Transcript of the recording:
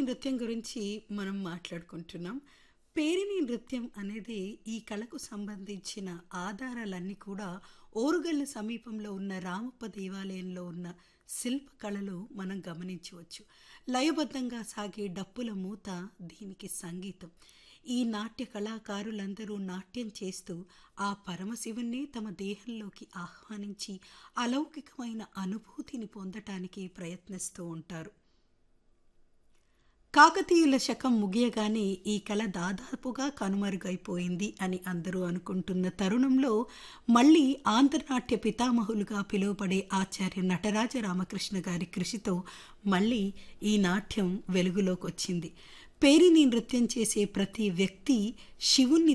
నృత్యం గురించి మనం మాట్లాడుకుంటున్నాం పేరిణి నృత్యం అనేది ఈ కళకు సంబంధించిన ఆధారాలన్నీ కూడా ఓరుగల్ల సమీపంలో ఉన్న రామప్ప దేవాలయంలో ఉన్న శిల్పకళలు మనం గమనించవచ్చు లయబద్ధంగా సాగే డప్పుల మూత దీనికి సంగీతం ఈ నాట్య కళాకారులందరూ నాట్యం చేస్తూ ఆ పరమశివుణ్ణి తమ దేహంలోకి ఆహ్వానించి అలౌకికమైన అనుభూతిని పొందటానికి ప్రయత్నిస్తూ ఉంటారు కాకతీయుల శకం ముగియగానే ఈ కళ దాదాపుగా కనుమరుగైపోయింది అని అందరూ అనుకుంటున్న తరుణంలో మళ్ళీ ఆంధ్రనాట్య పితామహులుగా పిలువబడే ఆచార్య నటరాజ రామకృష్ణ గారి కృషితో మళ్ళీ ఈ నాట్యం వెలుగులోకి వచ్చింది పేరిని నృత్యం చేసే ప్రతి వ్యక్తి శివుణ్ణి